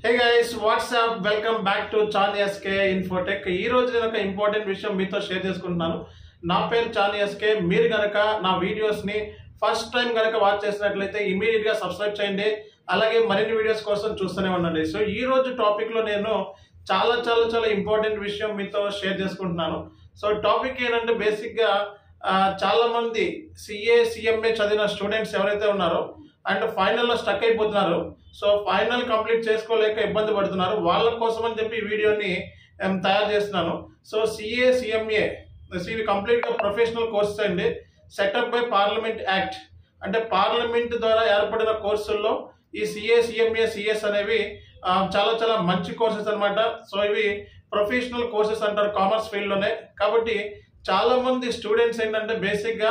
hey guys what's up welcome back to channel SK Infotech ఈ రోజు నేను ఒక ఇంపార్టెంట్ విషయం మీతో షేర్ చేసుకుంటున్నాను నా పేరు చాన్ ఎస్కే మీరు గనక నా వీడియోస్ ని ఫస్ట్ టైం గనక వాచ్ చేసినట్లయితే ఇమీడియట్ గా సబ్స్క్రైబ్ చేయండి అలాగే మరిన్ని వీడియోస్ కోసం చూస్తూనే ఉండండి సో ఈ రోజు టాపిక్ లో నేను చాలా చాలా చాలా ఇంపార్టెంట్ విషయం మీతో షేర్ చేసుకుంటున్నాను సో టాపిక్ ఏంటంటే బేసిక్ గా ఆ, చాలా మంది సిఏ సిఎంఏ చదివిన స్టూడెంట్స్ ఎవరైతే ఉన్నారో అండ్ ఫైనల్లో స్టక్ అయిపోతున్నారు సో ఫైనల్ కంప్లీట్ చేసుకోలేక ఇబ్బంది పడుతున్నారు వాళ్ళ కోసం అని చెప్పి ఈ వీడియోని నేను తయారు చేస్తున్నాను సో సిఏ సిఎంఏ ఇవి కంప్లీట్గా ప్రొఫెషనల్ కోర్సెస్ అండి సెటప్ బై పార్లమెంట్ యాక్ట్ అంటే పార్లమెంట్ ద్వారా ఏర్పడిన కోర్సుల్లో ఈ సిఏ సిఎంఏ సిఎస్ అనేవి ఆ, చాలా చాలా మంచి కోర్సెస్ అన్నమాట సో ఇవి ప్రొఫెషనల్ కోర్సెస్ అంటారు కామర్స్ ఫీల్డ్లోనే కాబట్టి చాలా మంది స్టూడెంట్స్ ఏంటంటే బేసిక్గా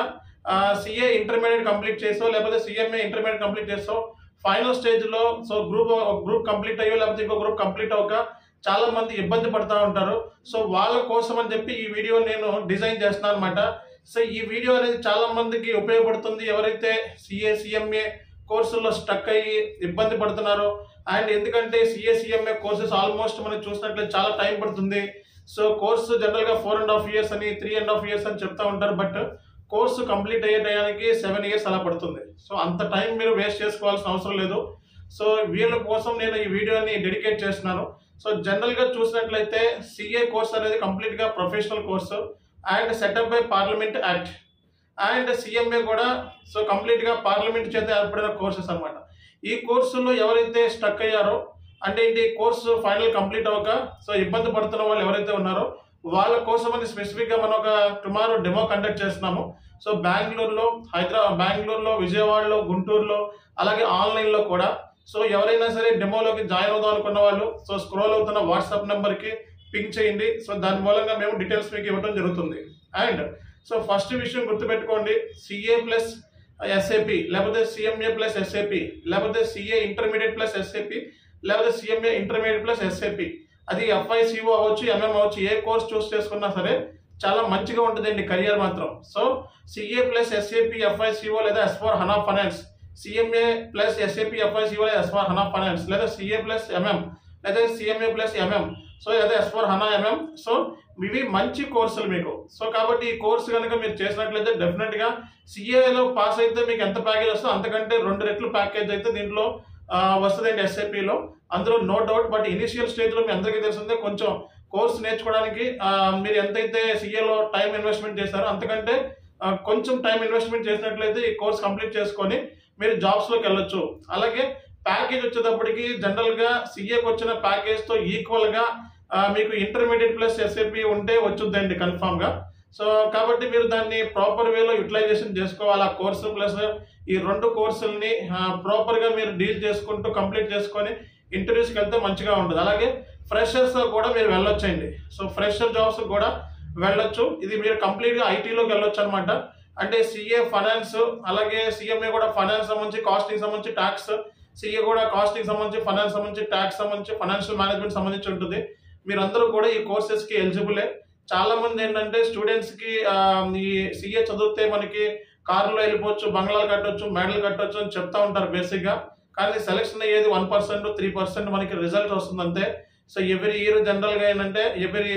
సిఏ ఇంటర్మీడియట్ కంప్లీట్ చేసో లేకపోతే సిఎంఏ ఇంటర్మీడియట్ కంప్లీట్ చేసో ఫైనల్ స్టేజ్ లో సో గ్రూప్ గ్రూప్ కంప్లీట్ అయ్యో లేకపోతే ఇంకో గ్రూప్ కంప్లీట్ అవ్వక చాలా మంది ఇబ్బంది పడతా ఉంటారు సో వాళ్ళ కోసం అని చెప్పి ఈ వీడియో నేను డిజైన్ చేస్తున్నాను అనమాట సో ఈ వీడియో అనేది చాలా మందికి ఉపయోగపడుతుంది ఎవరైతే సిఏ సిఎంఏ కోర్సుల్లో స్టక్ అయ్యి ఇబ్బంది పడుతున్నారో అండ్ ఎందుకంటే సిఏ సిఎంఏ కోర్సెస్ ఆల్మోస్ట్ మనం చూసినట్లయితే చాలా టైం పడుతుంది సో కోర్సు జనరల్ గా ఫోర్ అండ్ హాఫ్ ఇయర్స్ అని త్రీ అండ్ హాఫ్ ఇయర్స్ అని చెప్తా ఉంటారు బట్ కోర్సు కంప్లీట్ అయ్యే టయానికి సెవెన్ ఇయర్స్ అలా పడుతుంది సో అంత టైం మీరు వేస్ట్ చేసుకోవాల్సిన అవసరం లేదు సో వీళ్ళ కోసం నేను ఈ వీడియోని డెడికేట్ చేస్తున్నాను సో జనరల్ గా చూసినట్లయితే సిఏ కోర్స్ అనేది కంప్లీట్ గా professional course and setup by parliament act and CMA కూడా సో కంప్లీట్ గా పార్లమెంట్ చేత ఏర్పడిన కోర్సెస్ అన్నమాట ఈ కోర్సుల్లో ఎవరైతే స్టక్ అయ్యారో అంటే ఏంటి కోర్సు ఫైనల్ కంప్లీట్ అవ్వక సో ఇబ్బంది పడుతున్న వాళ్ళు ఎవరైతే ఉన్నారో వాళ్ళ కోసం అని స్పెసిఫిక్ గా మనం ఒక టుమారో డెమో కండక్ట్ చేస్తున్నాము సో బెంగళూరులో హైదరాబాద్ బెంగళూరులో విజయవాడలో గుంటూరులో అలాగే ఆన్లైన్ లో కూడా సో ఎవరైనా సరే డెమోలోకి జాయిన్ అవుదాం అనుకున్న వాళ్ళు సో స్క్రోల్ అవుతున్న వాట్సాప్ నెంబర్ కి పింక్ చేయండి సో దాని మూలంగా మేము డీటెయిల్స్ మీకు ఇవ్వడం జరుగుతుంది అండ్ సో ఫస్ట్ విషయం గుర్తుపెట్టుకోండి సిఏ ప్లస్ ఎస్ఏపి లేకపోతే సిఎంఏ ప్లస్ ఎస్ఏపి లేకపోతే సిఏ ఇంటర్మీడియట్ ప్లస్ ఎస్ఏపి లేకపోతే సిఎంఏ ఇంటర్మీడియట్ ప్లస్ ఎస్ఏపి అది ఎఫ్ఐసిఓ అవ్వచ్చు ఎంఎం అవ్వచ్చు ఏ కోర్స్ చూస్ చేసుకున్నా సరే చాలా మంచిగా ఉంటుందండి కెరియర్ మాత్రం so CA plus SAP FICO లేదా S four HANA finance CMA plus SAP FICO లేదా ఎస్ ఫర్ హనా ఫైనాన్స్ లేదా సిఏ ప్లస్ ఎంఎం లేదా సిఎంఏ ప్లస్ ఎంఎం సో లేదా S four HANA MM so ఇవి మంచి కోర్సులు మీకు సో కాబట్టి ఈ కోర్సు కనుక మీరు చేసినట్లయితే డెఫినెట్ గా సిఏలో పాస్ అయితే మీకు ఎంత ప్యాకేజ్ వస్తుందో అంతకంటే రెండు రెట్లు ప్యాకేజ్ అయితే దీంట్లో ఆ, వస్తుందండి ఎస్ఏపిలో అందులో no doubt but initial stage లో మీ అందరికీ తెలిసిందే కొంచెం కోర్స్ నేర్చుకోవడానికి ఆ, మీరు ఎంతైతే సిఏలో టైం ఇన్వెస్ట్మెంట్ చేశారో అంతకంటే ఆ, కొంచెం టైం ఇన్వెస్ట్మెంట్ చేసినట్లయితే ఈ కోర్స్ కంప్లీట్ చేసుకొని మీరు జాబ్స్ లోకి వెళ్ళొచ్చు అలాగే ప్యాకేజ్ వచ్చేటప్పటికి జనరల్ గా సిఏకి వచ్చిన ప్యాకేజ్ తో ఈక్వల్ గా ఆ, మీకు ఇంటర్మీడియట్ ప్లస్ ఎస్ఏపి ఉంటే వచ్చుద్దండి కన్ఫామ్ గా సో కాబట్టి మీరు దాన్ని ప్రాపర్ వేలో యూటిలైజేషన్ చేసుకోవాలి ఆ కోర్సు ప్లస్ ఈ రెండు కోర్సుల్ని ప్రాపర్ గా మీరు డీల్ చేసుకుంటూ కంప్లీట్ చేసుకొని ఇంటర్వ్యూస్కి వెళ్తే మంచిగా ఉంటుంది అలాగే ఫ్రెషర్స్ కూడా మీరు వెళ్ళొచ్చండి సో ఫ్రెషర్ జాబ్స్ కూడా వెళ్ళొచ్చు ఇది మీరు కంప్లీట్ గా ఐటీలోకి వెళ్ళొచ్చు అనమాట అంటే సిఏ ఫైనాన్స్ అలాగే సిఎంఏ కూడా ఫైనాన్స్ సంబంధించి కాస్టింగ్ సంబంధించి ట్యాక్స్ సిఏ కూడా కాస్టింగ్ సంబంధించి ఫైనాన్స్ సంబంధించి ట్యాక్స్ సంబంధించి ఫైనాన్షియల్ మేనేజ్మెంట్ సంబంధించి ఉంటుంది మీరందరూ కూడా ఈ కోర్సెస్ కి ఎలిజిబులే చాలా మంది ఏంటంటే స్టూడెంట్స్ కి ఆ, ఈ సిఏ చదివితే మనకి కారులో వెళ్ళిపోవచ్చు బంగ్లాలు కట్టొచ్చు మెడల్ కట్టొచ్చు అని చెప్తా ఉంటారు బేసిక్ గా కానీ సెలెక్షన్ అయ్యేది వన్ పర్సెంట్ త్రీ పర్సెంట్ మనకి రిజల్ట్ వస్తుంది అంతే సో ఎవ్రీ ఇయర్ జనరల్ గా ఏంటంటే ఎవ్రీ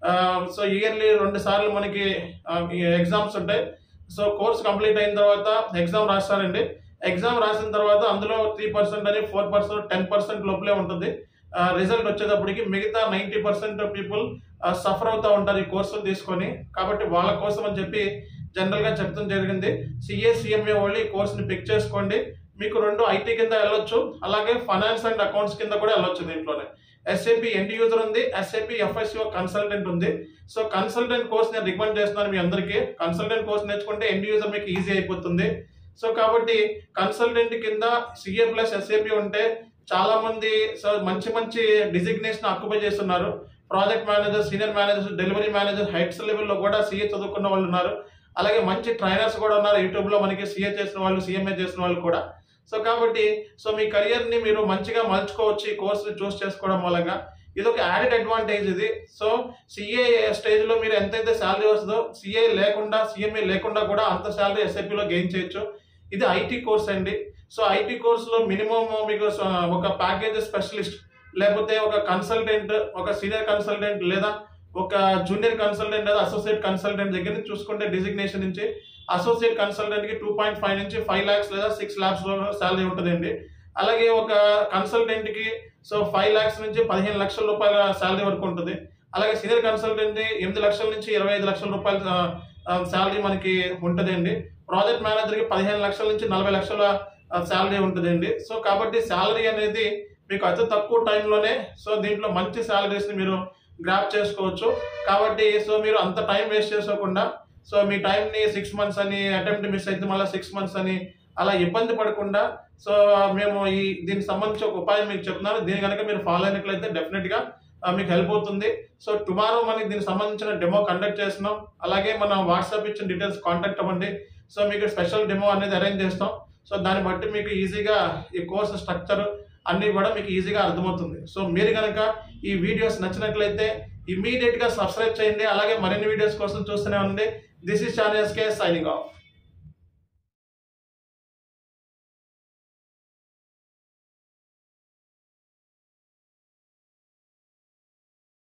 సో ఇయర్లీ రెండు సార్లు మనకి ఎగ్జామ్స్ ఉంటాయి సో కోర్స్ కంప్లీట్ అయిన తర్వాత ఎగ్జామ్ రాస్తారండి ఎగ్జామ్ రాసిన తర్వాత అందులో త్రీ పర్సెంట్ అని ఫోర్ పర్సెంట్ టెన్ పర్సెంట్ లోపలే ఉంటుంది రిజల్ట్ వచ్చేటప్పటికి మిగతా నైంటీ పర్సెంట్ పీపుల్ సఫర్ అవుతా ఉంటారు ఈ కోర్సులు తీసుకొని కాబట్టి వాళ్ళ కోసం అని చెప్పి జనరల్ గా చెప్తాం జరిగింది సిఏ సిఎంఏ వాళ్ళు ఈ కోర్సుని పిక్ చేసుకోండి మీకు రెండు ఐటీ కింద వెళ్ళొచ్చు అలాగే ఫైనాన్స్ అండ్ అకౌంట్స్ కింద కూడా వెళ్ళొచ్చు దీంట్లోనే ఎస్ఏపి ఎండ్ యూజర్ ఉంది ఎస్ఏపి ఎఫ్ఎస్ఓ కన్సల్టెంట్ ఉంది సో కన్సల్టెంట్ కోర్స్ నేను రికమెండ్ చేస్తున్నాను మీ అందరికీ కన్సల్టెంట్ కోర్స్ నేర్చుకుంటే ఎండ్ యూజర్ మీకు ఈజీ అయిపోతుంది సో కాబట్టి కన్సల్టెంట్ కింద సిఏ ప్లస్ ఎస్ఏపి ఉంటే చాలా మంది సో మంచి మంచి డిజిగ్నేషన్ అక్యుపై చేస్తున్నారు project manager senior manager delivery manager heights లెవెల్లో కూడా సీఏ చదువుకున్న వాళ్ళు ఉన్నారు అలాగే మంచి ట్రైనర్స్ కూడా ఉన్నారు యూట్యూబ్ లో మనకి సీఏ చేసిన వాళ్ళు సిఎంఏ చేసిన వాళ్ళు కూడా సో కాబట్టి సో మీ కెరియర్ ని మీరు మంచిగా మలుచుకోవచ్చు ఈ కోర్స్ చూస్ చేసుకోవడం మూలంగా ఇది ఒక యాడెడ్ అడ్వాంటేజ్ ఇది సో సిఏ స్టేజ్ లో మీరు ఎంతైతే శాలరీ వస్తుందో సిఏ లేకుండా సిఎంఏ లేకుండా కూడా అంత శాలరీ ఎస్ఐపిలో గెయిన్ చేయొచ్చు ఇది ఐటీ కోర్స్ అండి సో ఐటీ కోర్సులో మినిమం మీకు స- ఒక ప్యాకేజ్ స్పెషలిస్ట్ లేకపోతే ఒక కన్సల్టెంట్ ఒక సీనియర్ కన్సల్టెంట్ లేదా ఒక జూనియర్ కన్సల్టెంట్ లేదా అసోసియేట్ కన్సల్టెంట్ దగ్గర నుంచి చూసుకుంటే డిజిగ్నేషన్ నుంచి అసోసియేట్ కన్సల్టెంట్ కి టూ పాయింట్ ఫైవ్ నుంచి ఫైవ్ ల్యాక్స్ లేదా సిక్స్ ల్యాక్స్ శాలరీ ఉంటుందండి అలాగే ఒక కన్సల్టెంట్ కి సో ఫైవ్ ల్యాక్స్ నుంచి పదిహేను లక్షల రూపాయల శాలరీ వరకు ఉంటుంది అలాగే సీనియర్ కన్సల్టెంట్ ఎనిమిది లక్షల నుంచి ఇరవై ఐదు లక్షల రూపాయల శాలరీ మనకి ఉంటుందండి ప్రాజెక్ట్ మేనేజర్ కి పదిహేను లక్షల నుంచి నలభై లక్షల శాలరీ ఉంటుందండి సో కాబట్టి శాలరీ అనేది మీకు అతి తక్కువ టైంలోనే సో దీంట్లో మంచి శాలరీస్ ని మీరు గ్రాప్ చేసుకోవచ్చు కాబట్టి సో మీరు అంత టైం వేస్ట్ చేసుకోకుండా సో మీ టైంని సిక్స్ మంత్స్ అని అటెంప్ట్ మిస్ అయితే మళ్ళీ సిక్స్ మంత్స్ అని అలా ఇబ్బంది పడకుండా సో మేము ఈ దీనికి సంబంధించి ఒక ఉపాయం మీకు చెప్తున్నాను దీని కనుక మీరు ఫాలో అయినట్లయితే డెఫినెట్గా మీకు హెల్ప్ అవుతుంది సో టుమారో మనకి దీనికి సంబంధించిన డెమో కండక్ట్ చేస్తున్నాం అలాగే మనం వాట్సాప్ ఇచ్చిన డీటెయిల్స్ కాంటాక్ట్ అవ్వండి సో మీకు స్పెషల్ డెమో అనేది అరేంజ్ చేస్తాం సో దాన్ని బట్టి మీకు ఈజీగా ఈ కోర్స్ స్ట్రక్చర్ అన్నీ కూడా మీకు ఈజీగా అర్థమవుతుంది సో మీరు కనుక ఈ వీడియోస్ నచ్చినట్లయితే ఇమీడియట్ గా సబ్స్క్రైబ్ చేయండి అలాగే మరిన్ని వీడియోస్ కోసం చూస్తూనే ఉండండి this is channel S K signing of